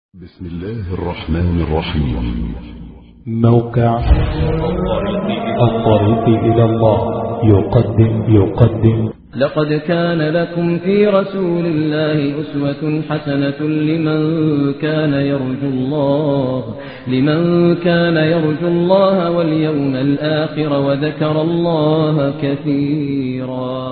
بسم الله الرحمن الرحيم موقع الطريق إلى الله يقدم يقدم لقد كان لكم في رسول الله أسوة حسنة لمن كان يرجو الله لمن كان يرجو الله واليوم الآخر وذكر الله كثيرا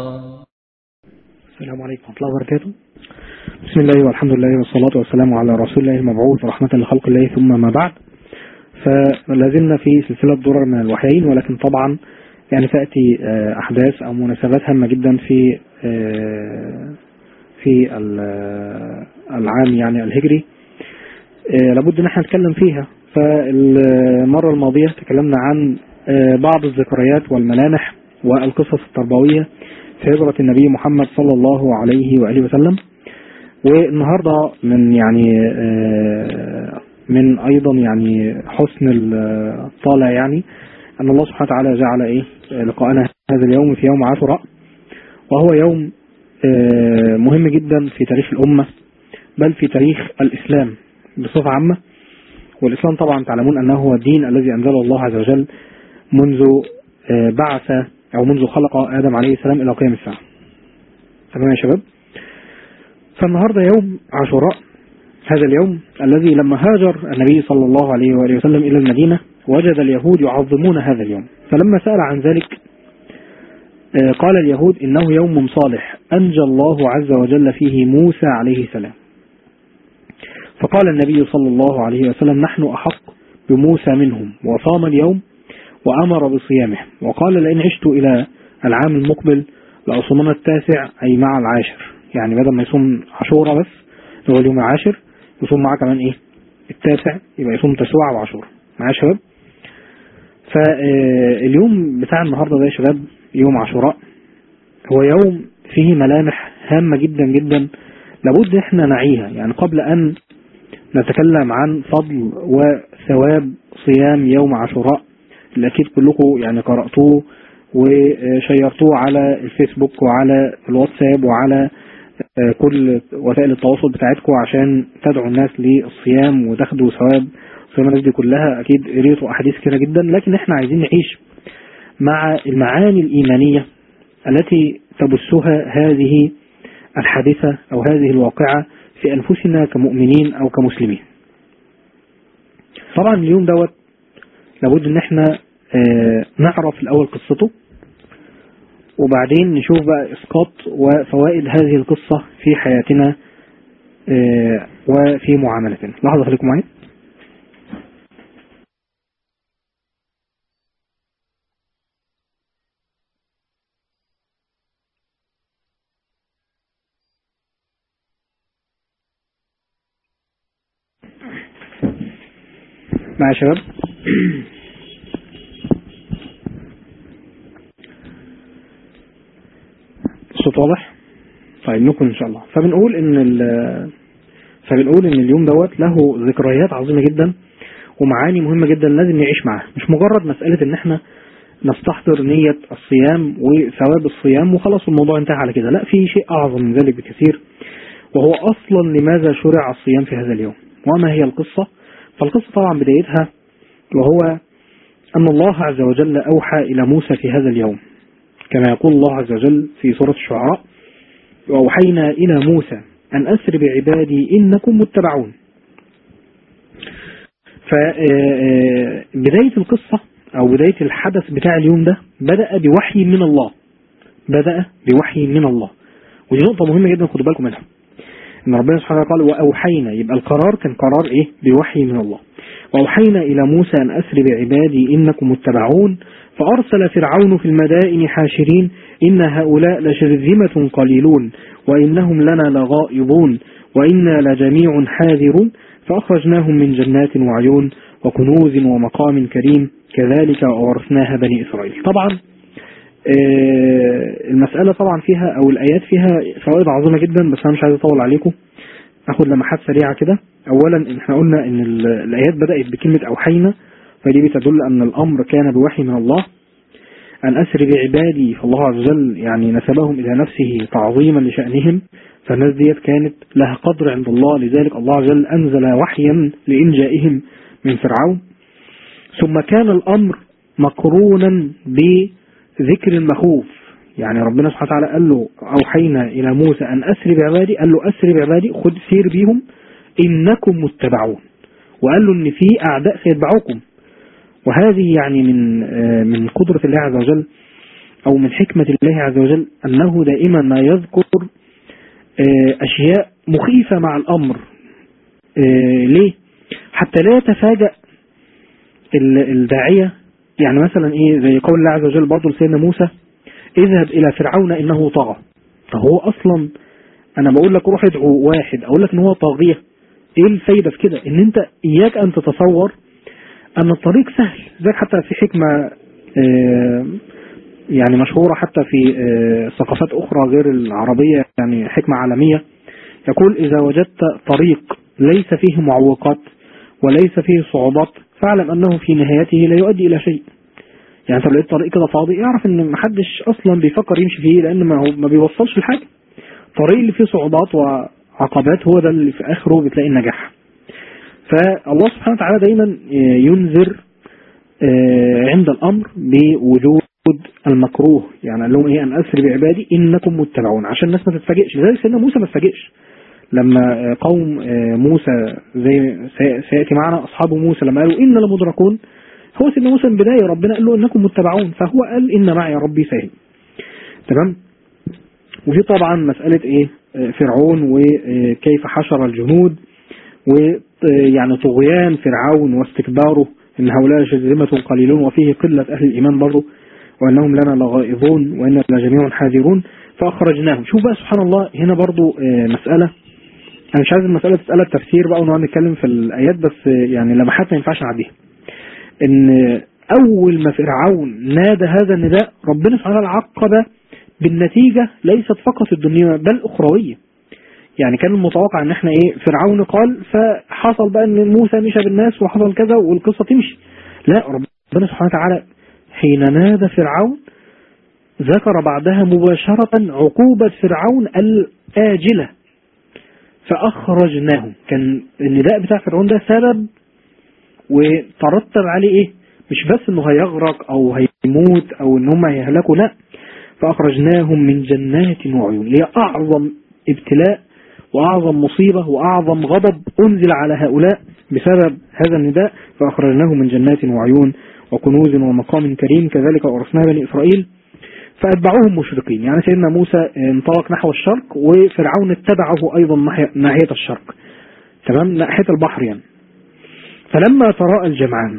السلام عليكم ورحمة الله وبركاته بسم الله والحمد لله والصلاة والسلام على رسول الله المبعوث رحمة لخلق الله ثم ما بعد فلازلنا في سلسلة درر من الوحيين ولكن طبعا يعني تأتي آه، أحداث أو مناسبات هامة جدا في آه، في ال- آه، العام يعني الهجري آه، لابد ان احنا نتكلم فيها فالمرة الماضية تكلمنا عن آه، بعض الذكريات والملامح والقصص التربوية في هجرة النبي محمد صلى الله عليه وآله وسلم والنهاردة من يعني آه، من أيضا يعني حسن الطالع يعني أن الله سبحانه وتعالى جعل إيه لقاءنا هذا اليوم في يوم عاشوراء وهو يوم آه، مهم جدا في تاريخ الأمة بل في تاريخ الإسلام بصفة عامة والإسلام طبعا تعلمون أنه هو الدين الذي أنزله الله عز وجل منذ آه، بعث أو منذ خلق آدم عليه السلام إلى قيام الساعة تمام يا شباب فالنهاردة يوم عاشوراء هذا اليوم الذي لما هاجر النبي صلى الله عليه وآله وسلم إلى المدينة وجد اليهود يعظمون هذا اليوم فلما سأل عن ذلك آه، قال اليهود إنه يوم صالح أنجى الله عز وجل فيه موسى عليه السلام فقال النبي صلى الله عليه وسلم نحن أحق بموسى منهم وصام اليوم وأمر بصيامه وقال لئن عشت إلى العام المقبل لأصومن التاسع أي مع العاشر يعني بدل ما يصوم عاشورا بس اللي هو اليوم العاشر يصوم معاه كمان إيه التاسع يبقى يصوم تسوع وعاشورا معايا يا شباب فاليوم بتاع النهاردة ده يا شباب يوم عاشوراء هو يوم فيه ملامح هامة جدا جدا لابد احنا نعيها يعني قبل ان نتكلم عن فضل وثواب صيام يوم عاشوراء اللي اكيد كلكم يعني قرأتوه وشيرتوه على الفيسبوك وعلى الواتساب وعلى آه، كل وسائل التواصل بتاعتكم عشان تدعوا الناس للصيام وتاخدوا ثواب صيام الناس دي كلها اكيد قريتوا احاديث كتيره جدا لكن احنا عايزين نعيش مع المعاني الايمانيه التي تبثها هذه الحادثه او هذه الواقعه في انفسنا كمؤمنين او كمسلمين. طبعا اليوم دوت لابد ان احنا آه، نعرف الاول قصته وبعدين نشوف بقى اسقاط وفوائد هذه القصه في حياتنا آه، وفي معاملتنا. لحظه خليكم معايا. معايا يا شباب الصوت واضح طيب نكمل ان شاء الله فبنقول ان ال- فبنقول ان اليوم دوت له ذكريات عظيمه جدا ومعاني مهمه جدا لازم نعيش معاها مش مجرد مساله ان احنا نستحضر نية الصيام وثواب الصيام وخلاص الموضوع انتهى على كده لا في شيء أعظم من ذلك بكثير وهو أصلا لماذا شرع الصيام في هذا اليوم وما هي القصة فالقصة طبعا بدايتها وهو أن الله عز وجل أوحى إلى موسى في هذا اليوم كما يقول الله عز وجل في سورة الشعراء وأوحينا إلى موسى أن أسر بعبادي إنكم متبعون فبداية القصة أو بداية الحدث بتاع اليوم ده بدأ بوحي من الله بدأ بوحي من الله ودي نقطة مهمة جدا خدوا بالكم منها ان ربنا سبحانه وتعالى قال واوحينا يبقى القرار كان قرار ايه بوحي من الله واوحينا الى موسى ان اسر بعبادي انكم متبعون فارسل فرعون في المدائن حاشرين ان هؤلاء لشرذمة قليلون وانهم لنا لغائظون وانا لجميع حاذرون فاخرجناهم من جنات وعيون وكنوز ومقام كريم كذلك وورثناها بني اسرائيل طبعا آه، المسألة طبعا فيها أو الآيات فيها فوائد عظيمة جدا بس أنا مش عايز أطول عليكم أخد لمحات سريعة كده أولا إن إحنا قلنا إن ال- الآيات بدأت بكلمة أوحينا فدي بتدل أن الأمر كان بوحي من الله أن أسر بعبادي فالله عز وجل يعني نسبهم إلى نفسه تعظيما لشأنهم فالناس ديت كانت لها قدر عند الله لذلك الله عز وجل أنزل وحيا لإنجائهم من فرعون ثم كان الأمر مقرونا بذكر المخوف يعني ربنا سبحانه وتعالى قال له أوحينا إلى موسى أن أسري بعبادي قال له أسري بعبادي خد سير بيهم إنكم متبعون وقال له إن في أعداء سيتبعوكم وهذه يعني من آه، من قدرة الله عز وجل أو من حكمة الله عز وجل أنه دائما ما يذكر آه، أشياء مخيفة مع الأمر آه، ليه؟ حتى لا يتفاجأ ال- الداعية يعني مثلا إيه زي قول الله عز وجل برضه لسيدنا موسى اذهب إلى فرعون إنه طغى فهو أصلا أنا بقول لك روح ادعو واحد أقول لك إن هو طاغية إيه الفايدة في كده إن أنت إياك أن تتصور أن الطريق سهل ذلك حتى في حكمة آه، يعني مشهورة حتى في آه، ثقافات أخرى غير العربية يعني حكمة عالمية يقول إذا وجدت طريق ليس فيه معوقات وليس فيه صعوبات فاعلم أنه في نهايته لا يؤدي إلى شيء يعني انت لو لقيت طريق كده فاضي اعرف ان محدش اصلا بيفكر يمشي فيه لان ما هو ما بيوصلش لحاجه الطريق اللي فيه صعوبات وعقبات هو ده اللي في اخره بتلاقي النجاح فالله سبحانه وتعالى دايما ينذر آه، عند الامر بوجود المكروه يعني قال لهم ايه ان اسري بعبادي انكم متبعون عشان الناس ما تتفاجئش لذلك سيدنا موسى ما اتفاجئش لما آه، قوم آه، موسى زي سي- سياتي معنا اصحاب موسى لما قالوا ان لمدركون هو سيدنا موسى من البدايه ربنا قال له انكم متبعون فهو قال ان معي ربي سهل تمام وفي طبعا مساله ايه آه، فرعون وكيف حشر الجنود ويعني طغيان فرعون واستكباره ان هؤلاء شرذمة قليلون وفيه قلة اهل الايمان برضه وانهم لنا لغائظون وان لجميع حاذرون فاخرجناهم شوف بقى سبحان الله هنا برضه آه، مسألة انا مش عايز المسألة تسألها التفسير بقى ونقعد نتكلم في الايات بس آه، يعني لمحات ما ينفعش نعديها ان اول ما فرعون نادى هذا النداء ربنا سبحانه وتعالى عقب بالنتيجة ليست فقط الدنيا بل اخروية يعني كان المتوقع ان احنا ايه فرعون قال فحصل بقى ان موسى مشى بالناس وحصل كذا والقصة تمشي لا ربنا سبحانه وتعالى حين نادى فرعون ذكر بعدها مباشرة عقوبة فرعون الآجلة فأخرجناهم كان النداء بتاع فرعون ده سبب وترتب عليه ايه مش بس انه هيغرق او هيموت او ان هم هيهلكوا لا فاخرجناهم من جنات وعيون هي اعظم ابتلاء واعظم مصيبة واعظم غضب انزل على هؤلاء بسبب هذا النداء فاخرجناهم من جنات وعيون وكنوز ومقام كريم كذلك ورثناه بني اسرائيل فاتبعوهم مشرقين يعني سيدنا موسى انطلق نحو الشرق وفرعون اتبعه ايضا ناحية ناحية الشرق تمام ناحية البحر يعني فلما تراءى الجمعان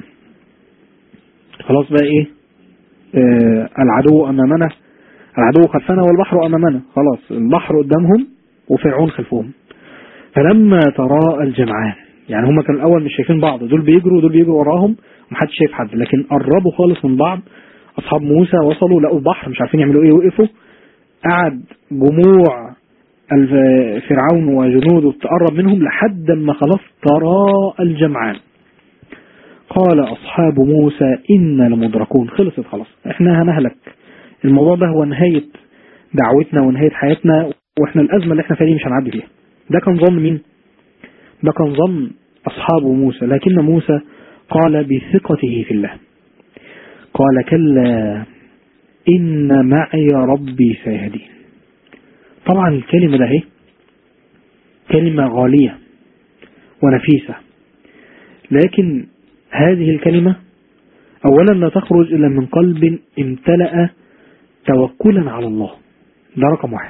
خلاص بقى ايه آه العدو امامنا العدو خلفنا والبحر امامنا خلاص البحر قدامهم وفرعون خلفهم فلما تراءى الجمعان يعني هما كانوا الاول مش شايفين بعض دول بيجروا ودول بيجروا وراهم ومحدش شايف حد لكن قربوا خالص من بعض اصحاب موسى وصلوا لقوا البحر مش عارفين يعملوا ايه وقفوا قعد جموع الف- فرعون وجنوده تقرب منهم لحد ما خلاص تراءى الجمعان قال أصحاب موسى إنا لمدركون خلصت خلاص احنا هنهلك الموضوع ده هو نهاية دعوتنا ونهاية حياتنا واحنا الأزمة اللي احنا فيها دي مش هنعدي فيها ده كان ظن مين ده كان ظن أصحاب موسى لكن موسى قال بثقته في الله قال كلا إن معي ربي سيهدين طبعا الكلمة ده اهي كلمة غالية ونفيسة لكن هذه الكلمة أولا لا تخرج إلا من قلب امتلأ توكلا على الله ده رقم واحد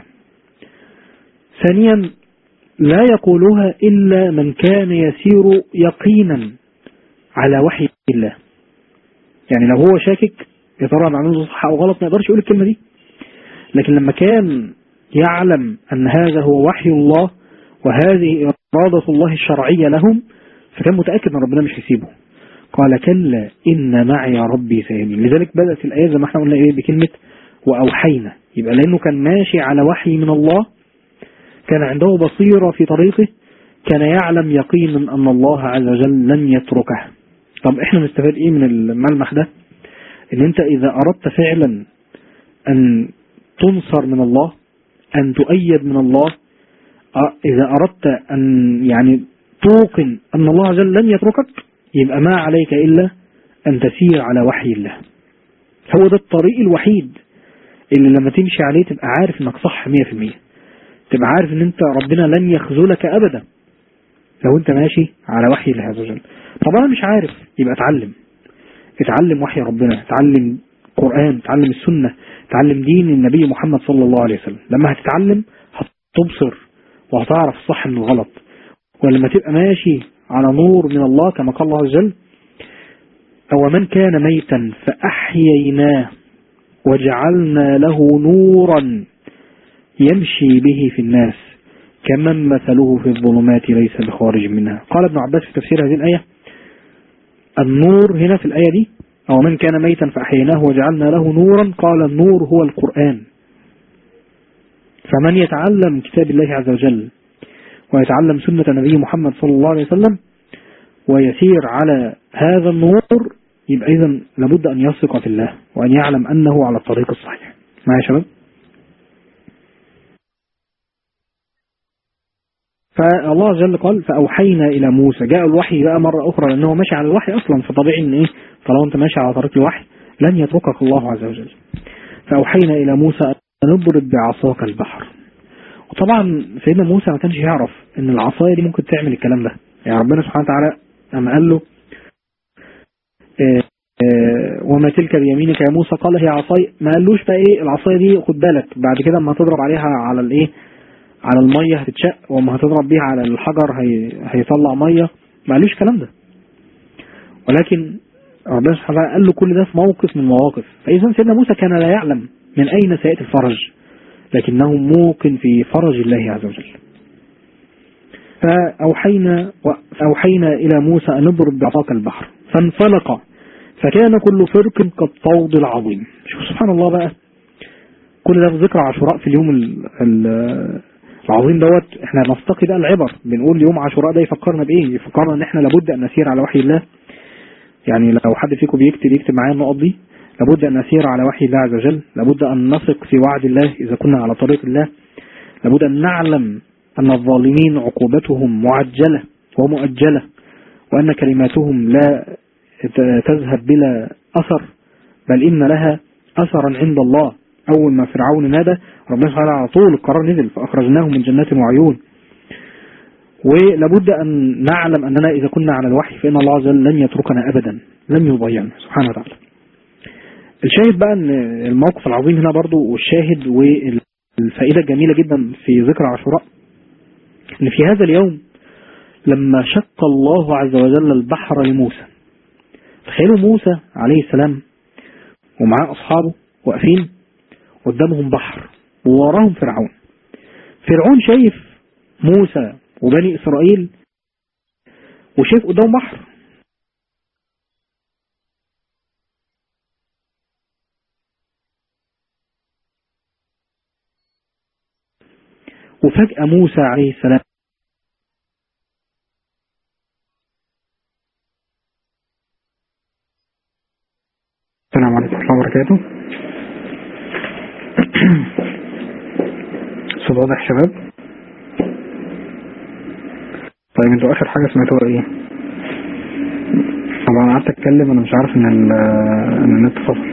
ثانيا لا يقولها إلا من كان يسير يقينا على وحي الله يعني لو هو شاكك يا ترى انا عامله صح او غلط ما يقدرش يقول الكلمة دي لكن لما كان يعلم أن هذا هو وحي الله وهذه إرادة الله الشرعية لهم فكان متأكد أن ربنا مش هيسيبه قال كلا إن معي ربي سيهدين لذلك بدأت الآية زي ما احنا قلنا إيه بكلمة وأوحينا يبقى لأنه كان ماشي على وحي من الله كان عنده بصيرة في طريقه كان يعلم يقينا أن الله عز وجل لن يتركه طب احنا نستفاد ايه من الملمح ده ان انت اذا اردت فعلا ان تنصر من الله ان تؤيد من الله أ- إذا أردت أن يعني توقن أن الله عز وجل لن يتركك يبقى ما عليك إلا أن تسير على وحي الله هو ده الطريق الوحيد اللي لما تمشي عليه تبقى عارف انك صح 100% تبقى عارف ان انت ربنا لن يخذلك ابدا لو انت ماشي على وحي الله عز وجل طب انا مش عارف يبقى اتعلم اتعلم وحي ربنا اتعلم قرآن اتعلم السنة اتعلم دين النبي محمد صلى الله عليه وسلم لما هتتعلم هتبصر وهتعرف الصح من الغلط ولما تبقى ماشي على نور من الله كما قال الله عز وجل أو من كان ميتا فأحييناه وجعلنا له نورا يمشي به في الناس كمن مثله في الظلمات ليس بخارج منها قال ابن عباس في تفسير هذه الآية النور هنا في الآية دي أو من كان ميتا فأحييناه وجعلنا له نورا قال النور هو القرآن فمن يتعلم كتاب الله عز وجل ويتعلم سنة النبي محمد صلى الله عليه وسلم ويسير على هذا النور يبقى إذا لابد أن يثق في الله وأن يعلم أنه على الطريق الصحيح معايا يا شباب فالله عز وجل قال فأوحينا إلى موسى جاء الوحي بقى مرة أخرى لأنه ماشي على الوحي أصلا فطبيعي إن إيه طالما أنت ماشي على طريق الوحي لن يتركك الله عز وجل فأوحينا إلى موسى أن اضرب بعصاك البحر وطبعا سيدنا موسى ما كانش يعرف إن العصاية دي ممكن تعمل الكلام ده يعني ربنا سبحانه وتعالى لما قال له آه، آه، وما تلك بيمينك يا موسى قال هي عصاي ما قالوش بقى ايه العصايه دي خد بالك بعد كده اما تضرب عليها على الايه على الميه هتتشق واما هتضرب بيها على الحجر هي هيطلع ميه ما قالوش الكلام ده ولكن ربنا سبحانه وتعالى قال له كل ده في موقف من المواقف فاذا سيدنا موسى كان لا يعلم من اين سياتي الفرج لكنه موقن في فرج الله عز وجل فأوحينا, فأوحينا إلى موسى أن اضرب بعصاك البحر فانفلق فكان كل فرق كالطود العظيم شوف سبحان الله بقى كل ده في ذكرى عاشوراء في اليوم ال ال العظيم دوت احنا نفتقد بقى العبر بنقول يوم عاشوراء ده يفكرنا بايه يفكرنا ان احنا لابد ان نسير على وحي الله يعني لو حد فيكم بيكتب يكتب معايا النقط دي لابد ان نسير على وحي الله عز وجل لابد ان نثق في وعد الله اذا كنا على طريق الله لابد ان نعلم ان الظالمين عقوبتهم معجلة ومؤجلة وان كلماتهم لا تذهب بلا أثر بل إن لها أثرا عند الله أول ما فرعون نادى ربنا سبحانه على طول القرار نزل فأخرجناهم من جنات وعيون ولابد أن نعلم أننا إذا كنا على الوحي فإن الله عز وجل لن يتركنا أبدا لن يضيعنا سبحانه وتعالى الشاهد بقى أن الموقف العظيم هنا برضو والشاهد والفائدة الجميلة جدا في ذكرى عاشوراء أن في هذا اليوم لما شق الله عز وجل البحر لموسى تخيلوا موسى عليه السلام ومعاه أصحابه واقفين قدامهم بحر ووراهم فرعون فرعون شايف موسى وبني إسرائيل وشايف قدامه بحر وفجأة موسى عليه السلام السلام عليكم ورحمة الله وبركاته صوت واضح يا شباب طيب انتوا اخر حاجة سمعتوها ايه طبعا قعدت اتكلم انا مش عارف ان ال ان النت فصل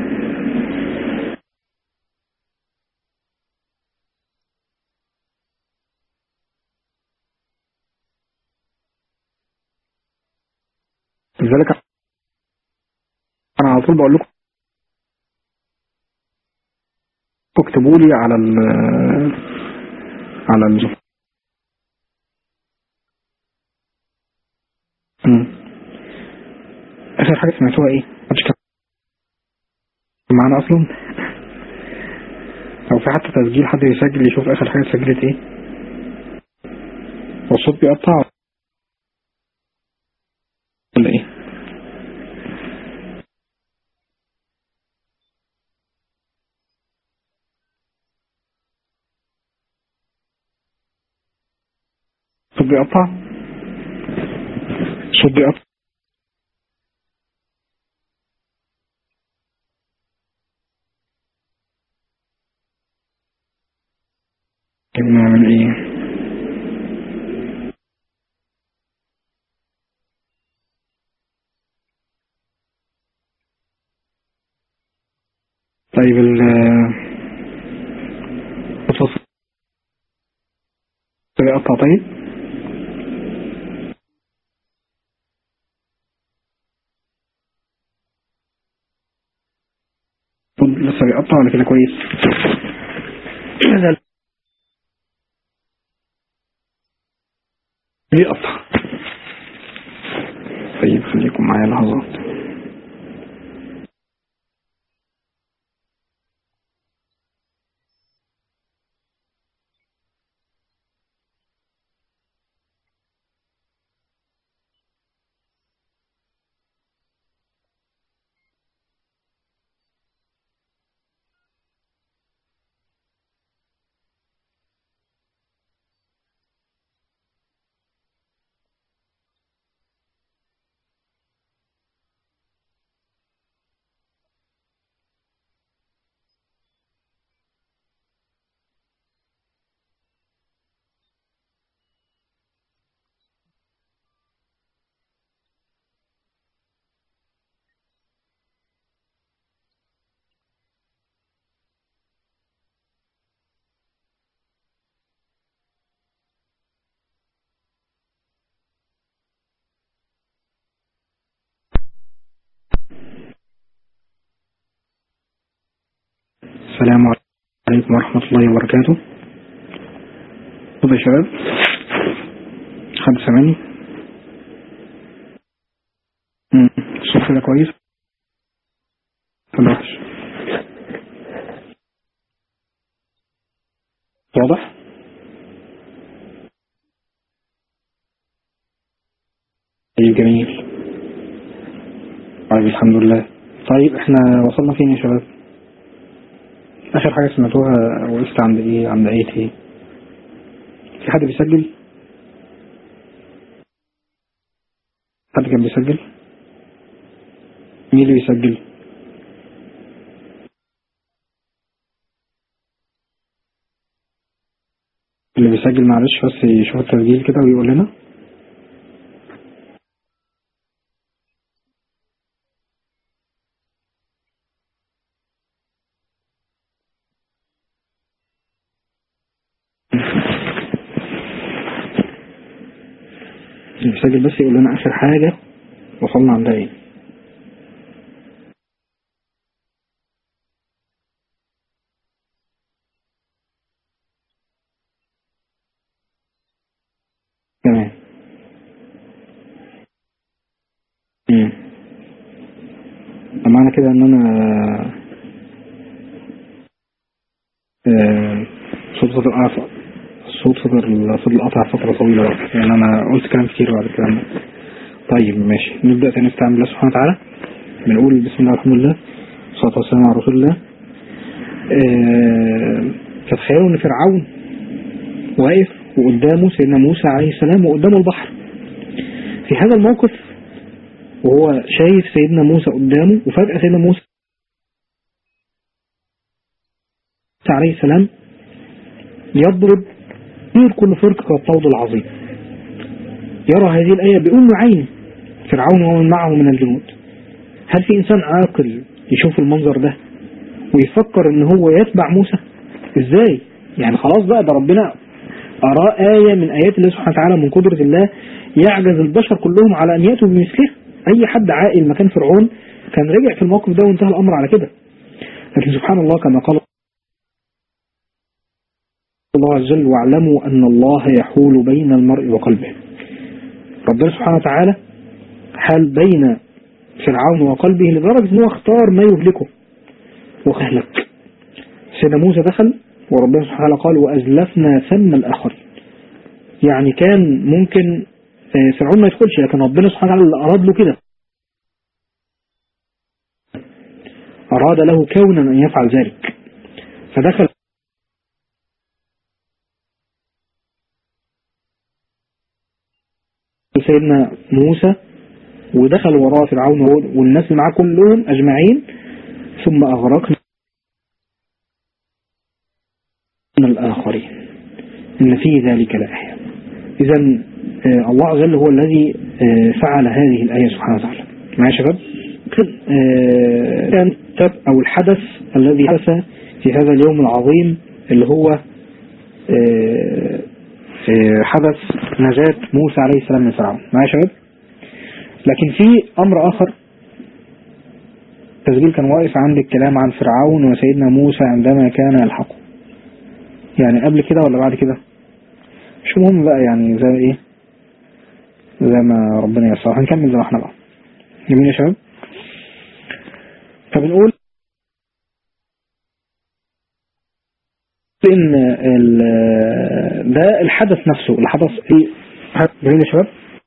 لذلك انا على طول بقول لكم اكتبوا لي على ال على ال مم. اخر حاجه سمعتوها ايه محدش كان معانا اصلا او في حتى تسجيل حد يسجل يشوف اخر حاجه سجلت ايه والصوت بيقطع ولا ايه صوت بيقطع صوت بيقطع نعمل ايه طيب ال الفصل بيقطع طيب لسه بيقطع ولا كده كويس بيقطع طيب خليكم معايا لحظات السلام عليكم ورحمة الله وبركاته طب يا شباب حد سامعني مم، الصوت كده كويس ولا وحش واضح طيب جميل طيب الحمد لله طيب احنا وصلنا فين يا شباب اخر حاجة سمعتوها وقفت عند ايه عند ايه ايه في حد بيسجل حد كان بيسجل مين اللي بيسجل اللي بيسجل معلش بس يشوف التسجيل كده ويقول لنا اللي بيسجل بس يقول لنا اخر حاجة وصلنا عندها ايه تمام امم معنى كده ان انا آه، صوت فضل قطع الصوت فضل فضل قطع فترة طويلة بقى. يعني انا قلت كلام كتير بعد كده طيب ماشي نبدأ تاني نستعين بالله سبحانه وتعالى بنقول بسم الله الحمد لله والصلاة والسلام على رسول الله آه، تتخيلوا ان فرعون واقف وقدامه سيدنا موسى عليه السلام وقدامه البحر في هذا الموقف وهو شايف سيدنا موسى قدامه وفجأة سيدنا موسى عليه السلام يضرب طير كل فرق كالطود العظيم يرى هذه الآية بأم عين فرعون ومن معه من الجنود هل في إنسان عاقل يشوف المنظر ده ويفكر ان هو يتبع موسى ازاي يعني خلاص بقى ده ربنا أراه آية من آيات الله سبحانه وتعالى من قدرة الله يعجز البشر كلهم على أن يأتوا بمثلها أي حد عاقل مكان فرعون كان رجع في الموقف ده وانتهى الأمر على كده لكن سبحان الله كما قال الله عز وجل واعلموا أن الله يحول بين المرء وقلبه ربنا سبحانه وتعالى حال بين فرعون وقلبه لدرجة أنه اختار ما يهلكه وأهلك سيدنا موسى دخل وربنا سبحانه وتعالى قال وأزلفنا ثم الآخر يعني كان ممكن فرعون ما يدخلش لكن ربنا سبحانه وتعالى اللي أراد له كده أراد له كونا أن يفعل ذلك فدخل سيدنا موسى ودخل وراه فرعون والناس اللي معاه كلهم أجمعين ثم أغرقنا الآخرين إن في ذلك لآية إذا الله عز وجل هو الذي آه، فعل هذه الآية سبحانه وتعالى معايا يا شباب آه، المرتب أو الحدث الذي حدث في هذا اليوم العظيم اللي هو آه، آه، حدث نجاة موسى عليه السلام من فرعون معايا يا شباب لكن في أمر آخر التسجيل كان واقف عند الكلام عن فرعون وسيدنا موسى عندما كان يلحقه يعني قبل كده ولا بعد كده مش مهم بقى يعني زي ايه زي ما ربنا يسر هنكمل زي ما احنا بقى جميل يا شباب فبنقول ان ال- ده الحدث نفسه الحدث ايه جميل يا شباب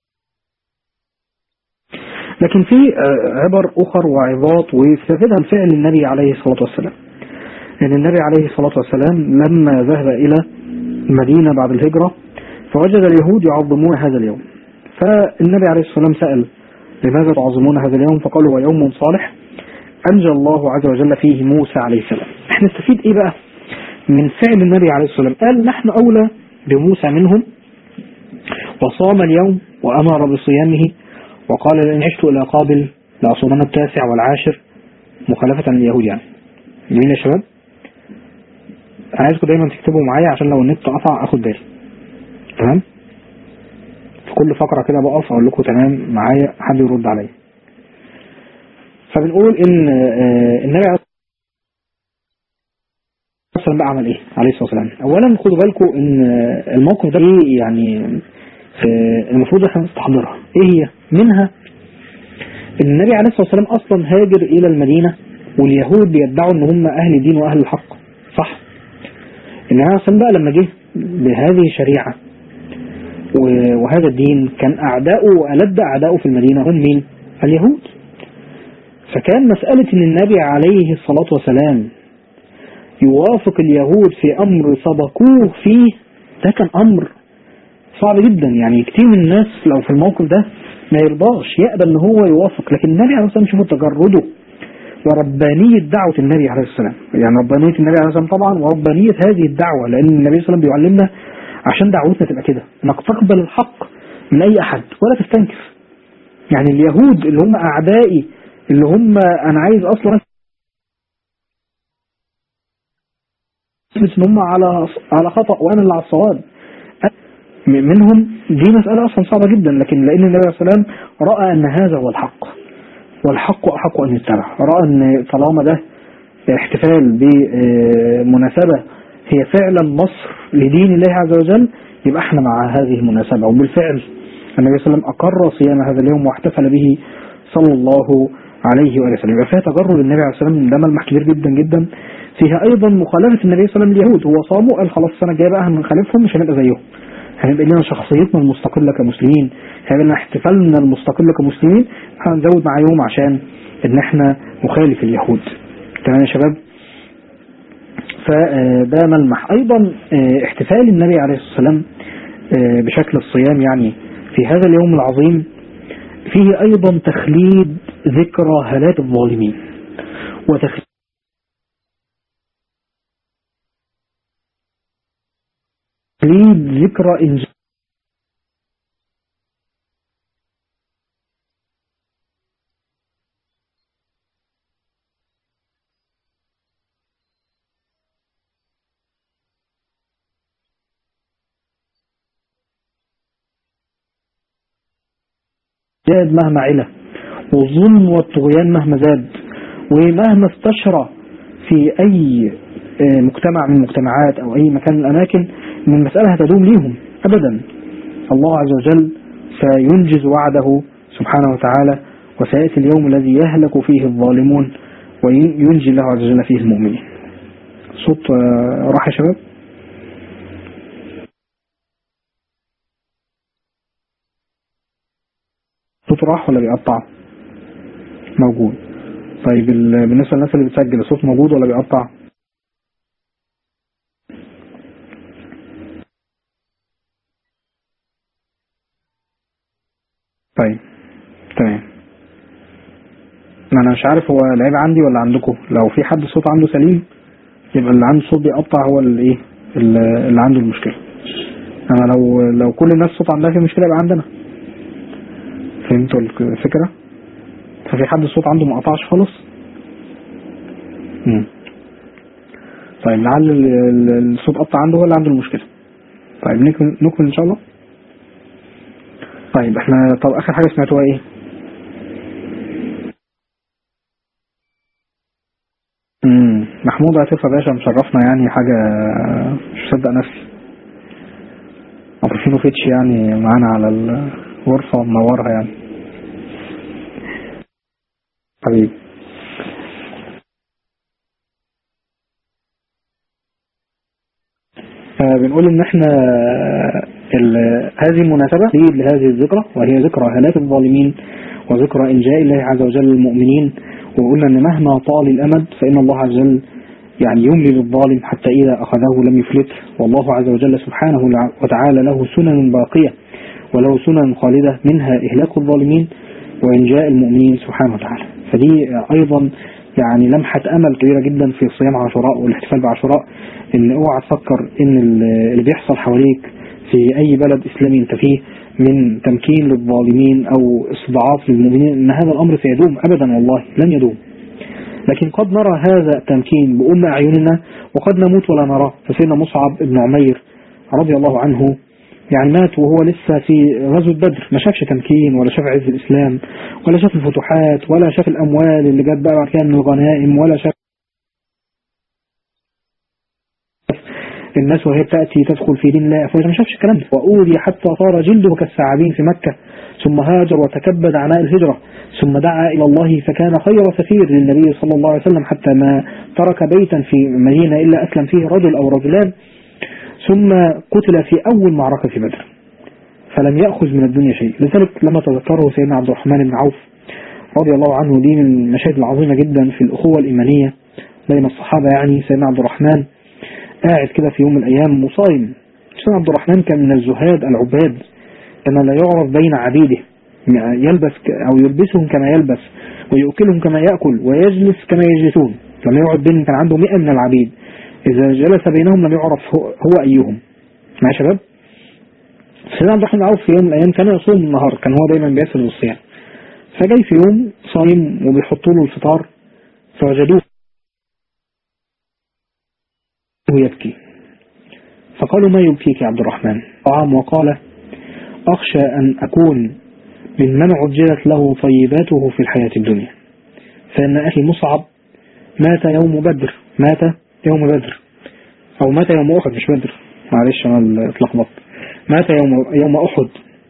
لكن في آه، عبر اخر وعظات ويستفيدها الفعل النبي عليه الصلاة والسلام ان النبي عليه الصلاة والسلام لما ذهب الى المدينة بعد الهجرة فوجد اليهود يعظمون هذا اليوم فالنبي عليه الصلاة والسلام سأل لماذا تعظمون هذا اليوم فقالوا هو يوم صالح أنجى الله عز وجل فيه موسى عليه السلام احنا نستفيد ايه بقى من فعل النبي عليه الصلاة والسلام قال نحن أولى بموسى منهم وصام اليوم وأمر بصيامه وقال لئن عشت إلى قابل لأصومن التاسع والعاشر مخالفة لليهود يعني جميل يا شباب أنا عايزكم دايما تكتبوا معايا عشان لو النت قطع أخد بالي تمام في كل فقرة كده بقف أقول لكم تمام معايا حد يرد عليا فبنقول إن آه، النبي عليه الصلاة والسلام بقى عمل إيه عليه الصلاة والسلام أولا خدوا بالكم إن آه، الموقف ده إيه يعني آه، المفروض احنا نستحضرها إيه هي منها إن النبي عليه الصلاة والسلام أصلا هاجر إلى المدينة واليهود بيدعوا إن هم أهل دين وأهل الحق صح النبي عليه الصلاة والسلام بقى لما جه بهذه الشريعة و- وهذا الدين كان أعداؤه وألد أعداؤه في المدينة هم مين؟ اليهود فكان مسألة أن النبي عليه الصلاة والسلام يوافق اليهود في أمر سبقوه فيه ده كان أمر صعب جدا يعني كتير من الناس لو في الموقف ده ما يرضاش يقبل ان هو يوافق لكن النبي عليه الصلاة والسلام شوفوا تجرده وربانية دعوة النبي عليه الصلاة والسلام يعني ربانية النبي عليه الصلاة والسلام طبعا وربانية هذه الدعوة لأن النبي صلى الله عليه وسلم بيعلمنا عشان دعوتنا تبقى كده انك تقبل الحق من أي أحد ولا تستنكف يعني اليهود اللي هم أعدائي اللي هم أنا عايز أصلا أثبت إن هم على على خطأ وأنا اللي على الصواب م- منهم دي مسألة أصلا صعبة جدا لكن لأن النبي عليه الصلاة والسلام رأى أن هذا هو الحق والحق أحق أن يتبع رأى أن طالما ده احتفال بمناسبة هي فعلا نصر لدين الله عز وجل يبقى احنا مع هذه المناسبة وبالفعل النبي صلى الله عليه وسلم أقر صيام هذا اليوم واحتفل به صلى الله عليه وآله وسلم يبقى فيها تجرد النبي عليه الصلاة والسلام ده ملمح كبير جدا جدا فيها أيضا مخالفة النبي صلى الله عليه وسلم اليهود هو صاموا قال خلاص السنة الجاية بقى هنخالفهم مش هنبقى زيهم هنبقى لنا شخصيتنا المستقلة كمسلمين هيبقى لنا احتفالنا المستقل كمسلمين هنزود مع يوم عشان ان احنا نخالف اليهود تمام يا شباب فده ملمح ايضا اه، احتفال النبي عليه الصلاة والسلام اه، بشكل الصيام يعني في هذا اليوم العظيم فيه ايضا تخليد ذكرى هلاك الظالمين وتخليد ذكرى إنجاز زاد مهما علا والظلم والطغيان مهما زاد ومهما استشرى في أي آه، مجتمع من المجتمعات أو أي مكان من الأماكن من المسألة هتدوم ليهم أبدا الله عز وجل سينجز وعده سبحانه وتعالى وسيأتي اليوم الذي يهلك فيه الظالمون وينجي الله عز وجل فيه المؤمنين صوت آه، راح يا شباب صوت راح ولا بيقطع موجود طيب ال- بالنسبة للناس اللي بتسجل الصوت موجود ولا بيقطع طيب تمام ما انا مش عارف هو العيب عندي ولا عندكم لو في حد الصوت عنده سليم يبقى اللي عنده صوت بيقطع هو اللي ايه اللي اللي عنده المشكلة انا لو لو كل الناس صوت عندها في مشكلة يبقى عندنا فهمتوا الك- الفكرة ففي حد الصوت عنده ما قطعش خالص مم. طيب لعل ال- ال- الصوت قطع عنده ولا عنده المشكلة طيب نكمل نكمل ان شاء الله طيب احنا طب اخر حاجة سمعتوها ايه امم محمود عاطف يا باشا مشرفنا يعني حاجة مش مصدق نفسي ابروفينوفيتش يعني معانا على الغرفة منورها يعني حبيبي آه، بنقول ان احنا ال- هذه المناسبة تريد لهذه الذكرى وهي ذكرى هلاك الظالمين وذكرى إنجاء الله عز وجل للمؤمنين وقلنا ان مهما طال الأمد فإن الله عز وجل يعني يملي للظالم حتى إذا أخذه لم يفلته والله عز وجل سبحانه وتعالى له سنن باقية وله سنن خالدة منها إهلاك الظالمين وإنجاء المؤمنين سبحانه وتعالى فدي أيضا يعني لمحة أمل كبيرة جدا في صيام عاشوراء والاحتفال بعاشوراء إن اوعى تفكر إن اللي بيحصل حواليك في أي بلد إسلامي أنت فيه من تمكين للظالمين أو استضعاف للمؤمنين إن هذا الأمر سيدوم أبدا والله لن يدوم لكن قد نرى هذا التمكين بأم أعيننا وقد نموت ولا نراه فسيدنا مصعب بن عمير رضي الله عنه يعني مات وهو لسه في غزوة بدر ما شافش تمكين ولا شاف عز الإسلام ولا شاف الفتوحات ولا شاف الأموال اللي جت بقى بعد كده من الغنائم ولا شاف الناس وهي تأتي تدخل في دين الله أفواجا ما شافش الكلام ده وأوذي حتى صار جلده كالثعابين في مكة ثم هاجر وتكبد عناء الهجرة ثم دعا إلى الله فكان خير سفير للنبي صلى الله عليه وسلم حتى ما ترك بيتا في مدينة إلا أسلم فيه رجل أو رجلان ثم قتل في أول معركة في بدر فلم يأخذ من الدنيا شيء لذلك لما تذكره سيدنا عبد الرحمن بن عوف رضي الله عنه دي من المشاهد العظيمة جدا في الأخوة الإيمانية بين الصحابة يعني سيدنا عبد الرحمن قاعد كده في يوم من الأيام مصايم سيدنا عبد الرحمن كان من الزهاد العباد كان لا يعرف بين عبيده يلبس أو يلبسهم كما يلبس ويؤكلهم كما يأكل ويجلس كما يجلسون لما يقعد بين كان عنده مئة من العبيد إذا جلس بينهم لم يعرف هو, هو أيهم مع شباب سيدنا عبد الرحمن عوف في يوم من الأيام كان يصوم النهار كان هو دايما بيأسر الصيام فجاي في يوم صايم وبيحطوا له الفطار فوجدوه يبكي فقالوا ما يبكيك يا عبد الرحمن طعام وقال أخشى أن أكون ممن عجلت له طيباته في الحياة الدنيا فإن أخي مصعب مات يوم بدر مات يوم بدر أو مات يوم أحد مش بدر معلش أنا اتلخبطت مات يوم يوم أحد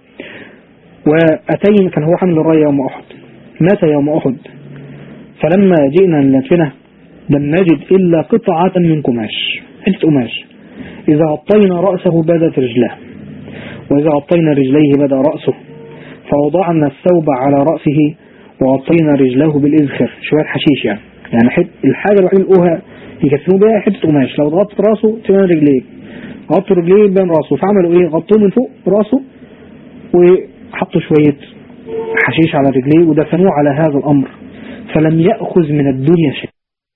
وأتينا كان هو حمل الراية يوم أحد مات يوم أحد فلما جئنا لندفنه لم نجد إلا قطعة من قماش حتة قماش إذا غطينا رأسه بدت رجلاه وإذا غطينا رجليه بدا رأسه فوضعنا الثوب على رأسه وغطينا رجله بالإذخر شوية حشيش يعني يعني حت الحاجة الوحيدة اللي لقوها يكفنوا بيها حتة قماش لو ضغطت راسه تبان رجليه غطوا رجليه يبان راسه فعملوا ايه غطوه من فوق راسه وحطوا شوية حشيش على رجليه ودفنوه على هذا الأمر فلم يأخذ من الدنيا شيء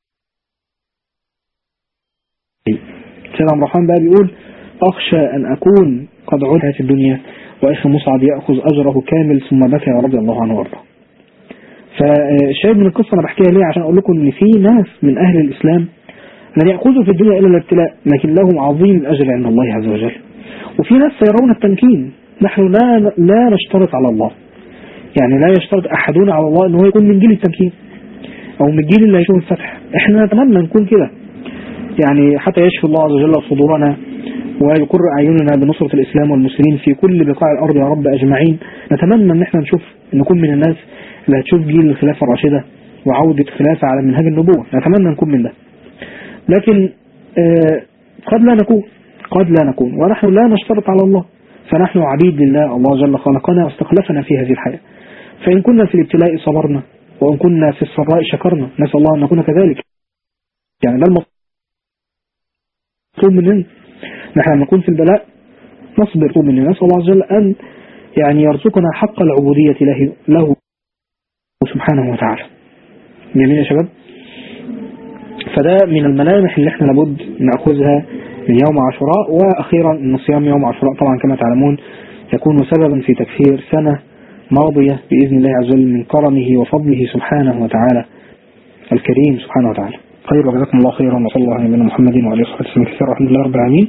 سيدنا عبد الرحمن بقى بيقول أخشى أن أكون قد عدت الدنيا وأخي مصعب يأخذ أجره كامل ثم بكى رضي الله عنه وارضاه فالشاهد من القصة أنا بحكيها ليه عشان أقول لكم إن في ناس من أهل الإسلام لن يأخذوا في الدنيا إلا الابتلاء لكن لهم عظيم الأجر عند الله عز وجل وفي ناس سيرون التمكين نحن لا لا نشترط على الله يعني لا يشترط أحدنا على الله أنه يكون من جيل التمكين أو من الجيل اللي هيشوف الفتح احنا نتمنى نكون كده يعني حتى يشفي الله عز وجل صدورنا ويقر أعيننا بنصرة الإسلام والمسلمين في كل بقاع الأرض يا رب أجمعين نتمنى أن احنا نشوف نكون من الناس اللي هتشوف جيل الخلافة الراشدة وعودة خلافة على منهج النبوة نتمنى نكون من ده لكن آه قد لا نكون قد لا نكون ونحن لا نشترط على الله فنحن عبيد لله الله جل خلقنا واستخلفنا في هذه الحياة فإن كنا في الابتلاء صبرنا وإن كنا في السراء شكرنا نسأل الله أن نكون كذلك يعني ده المطلوب مننا نحن لما نكون في البلاء نصبر مننا نسأل الله عز وجل أن يعني يرزقنا حق العبودية له, له سبحانه وتعالى جميل يا شباب فده من الملامح اللي احنا لابد نأخذها من يوم عاشوراء وأخيرا أن صيام يوم عاشوراء طبعا كما تعلمون يكون سببا في تكفير سنة ماضية بإذن الله عز وجل من كرمه وفضله سبحانه وتعالى الكريم سبحانه وتعالى خير وجزاكم الله خيرا وصلى الله على نبينا محمد وعلى اله وصحبه وسلم كثيرا والحمد لله رب العالمين